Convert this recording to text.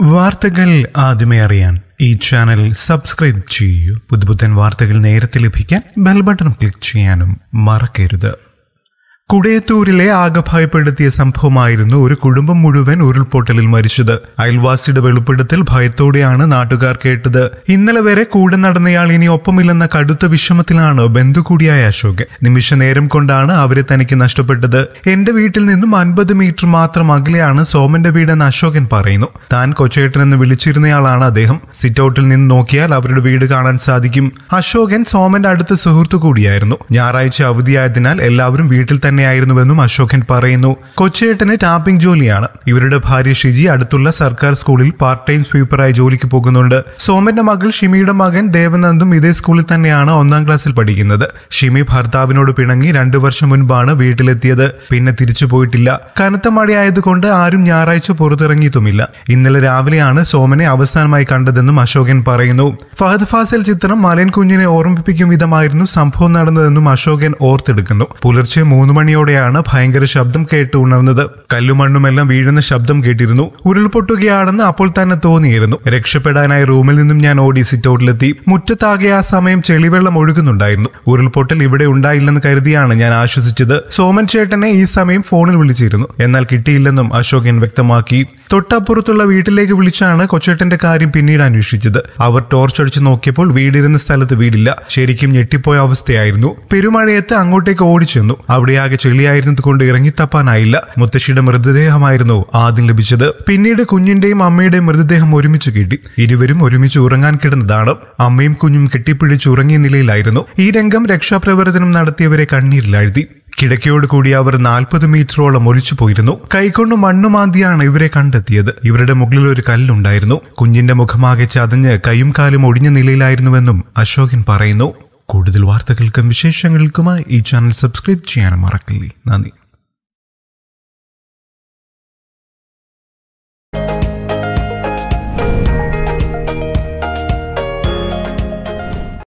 വാർത്തകൾ ആദ്യമേ അറിയാൻ ഈ ചാനൽ സബ്സ്ക്രൈബ് ചെയ്യൂ പുതുപുത്തൻ വാർത്തകൾ നേരത്തെ ലഭിക്കാൻ ബെൽ ബട്ടൺ ക്ലിക്ക് ചെയ്യാനും മറക്കരുത് കുടയത്തൂരിലെ ആകെ ഭയപ്പെടുത്തിയ സംഭവമായിരുന്നു ഒരു കുടുംബം മുഴുവൻ ഉരുൾപൊട്ടലിൽ മരിച്ചത് അയൽവാസിയുടെ വെളിപ്പെടുത്തൽ ഭയത്തോടെയാണ് നാട്ടുകാർ കേട്ടത് ഇന്നലെ വരെ കൂടെ നടന്നയാൾ ഇനി ഒപ്പമില്ലെന്ന കടുത്ത വിഷമത്തിലാണ് ബന്ധു കൂടിയായ അശോകൻ നിമിഷ നേരം കൊണ്ടാണ് അവരെ തനിക്ക് നഷ്ടപ്പെട്ടത് എന്റെ വീട്ടിൽ നിന്നും അൻപത് മീറ്റർ മാത്രം അകലെയാണ് സോമന്റെ വീടെന്ന് അശോകൻ പറയുന്നു താൻ കൊച്ചേട്ടൻ എന്ന് വിളിച്ചിരുന്നയാളാണ് അദ്ദേഹം സിറ്റൌട്ടിൽ നിന്ന് നോക്കിയാൽ അവരുടെ വീട് കാണാൻ സാധിക്കും അശോകൻ സോമന്റെ അടുത്ത സുഹൃത്തു കൂടിയായിരുന്നു ഞായറാഴ്ച അവധിയായതിനാൽ എല്ലാവരും വീട്ടിൽ തന്നെയായിരുന്നുവെന്നും അശോകൻ പറയുന്നു കൊച്ചേട്ടന് ടാപ്പിംഗ് ജോലിയാണ് ഇവരുടെ ഭാര്യ ഷിജി അടുത്തുള്ള സർക്കാർ സ്കൂളിൽ പാർട്ട് ടൈം സ്വീപ്പറായി ജോലിക്ക് പോകുന്നുണ്ട് സോമന്റെ മകൾ ഷിമിയുടെ മകൻ ദേവനന്ദും ഇതേ സ്കൂളിൽ തന്നെയാണ് ഒന്നാം ക്ലാസ്സിൽ പഠിക്കുന്നത് ഷിമി ഭർത്താവിനോട് പിണങ്ങി രണ്ടു വർഷം മുൻപാണ് വീട്ടിലെത്തിയത് പിന്നെ തിരിച്ചു പോയിട്ടില്ല കനത്ത മഴയായതുകൊണ്ട് ആരും ഞായറാഴ്ച പുറത്തിറങ്ങിയിട്ടുമില്ല ഇന്നലെ രാവിലെയാണ് സോമനെ അവസാനമായി കണ്ടതെന്നും അശോകൻ പറയുന്നു ഫഹദ് ഫാസിൽ ചിത്രം മലയൻ കുഞ്ഞിനെ ഓർമ്മിപ്പിക്കും വിധമായിരുന്നു സംഭവം നടന്നതെന്നും അശോകൻ ഓർത്തെടുക്കുന്നു പുലർച്ചെ മൂന്ന് മണിയോടെയാണ് ഭയങ്കര ശബ്ദം കേട്ട് ഉണർന്നത് കല്ലുമണ്ണുമെല്ലാം വീഴുന്ന ശബ്ദം കേട്ടിരുന്നു ഉരുൾപൊട്ടുകയാണെന്ന് അപ്പോൾ തന്നെ തോന്നിയിരുന്നു രക്ഷപ്പെടാനായി റൂമിൽ നിന്നും ഞാൻ ഓടി സിറ്റൌട്ടിലെത്തി മുറ്റത്താകെ ആ സമയം ചെളിവെള്ളം ഒഴുകുന്നുണ്ടായിരുന്നു ഉരുൾപൊട്ടൽ ഇവിടെ ഉണ്ടായില്ലെന്ന് കരുതിയാണ് ഞാൻ ആശ്വസിച്ചത് സോമൻ ചേട്ടനെ ഈ സമയം ഫോണിൽ വിളിച്ചിരുന്നു എന്നാൽ കിട്ടിയില്ലെന്നും അശോകൻ വ്യക്തമാക്കി തൊട്ടപ്പുറത്തുള്ള വീട്ടിലേക്ക് വിളിച്ചാണ് കൊച്ചേട്ടന്റെ കാര്യം പിന്നീട് അന്വേഷിച്ചത് അവർ ടോർച്ച് അടിച്ചു നോക്കിയപ്പോൾ വീടിരുന്ന സ്ഥലത്ത് വീടില്ല ശരിക്കും ഞെട്ടിപ്പോയ അവസ്ഥയായിരുന്നു പെരുമഴയത്ത് അങ്ങോട്ടേക്ക് ഓടിച്ചെന്നു അവിടെയാകെ ചെളിയായിരുന്നത് കൊണ്ട് ഇറങ്ങിത്തപ്പാനായില്ല മുത്തശ്ശിയുടെ മൃതദേഹമായിരുന്നു ആദ്യം ലഭിച്ചത് പിന്നീട് കുഞ്ഞിന്റെയും അമ്മയുടെയും മൃതദേഹം ഒരുമിച്ച് കിട്ടി ഇരുവരും ഒരുമിച്ച് ഉറങ്ങാൻ കിടന്നതാണ് അമ്മയും കുഞ്ഞും കെട്ടിപ്പിടിച്ച് ഉറങ്ങിയ നിലയിലായിരുന്നു ഈ രംഗം രക്ഷാപ്രവർത്തനം നടത്തിയവരെ കണ്ണീരിലാഴ്ത്തി കിടക്കയോട് കൂടി അവർ നാൽപ്പത് മീറ്ററോളം ഒലിച്ചു പോയിരുന്നു കൈകൊണ്ട് മണ്ണുമാന്തിയാണ് ഇവരെ കണ്ടെത്തിയത് ഇവരുടെ മുകളിൽ ഒരു കല്ലുണ്ടായിരുന്നു കുഞ്ഞിന്റെ മുഖമാകെ ചതഞ്ഞ് കൈയും കാലും ഒടിഞ്ഞ നിലയിലായിരുന്നുവെന്നും അശോകൻ പറയുന്നു കൂടുതൽ വാർത്തകൾക്കും വിശേഷങ്ങൾക്കുമായി ഈ ചാനൽ സബ്സ്ക്രൈബ് ചെയ്യാനും മറക്കില്ലേ നന്ദി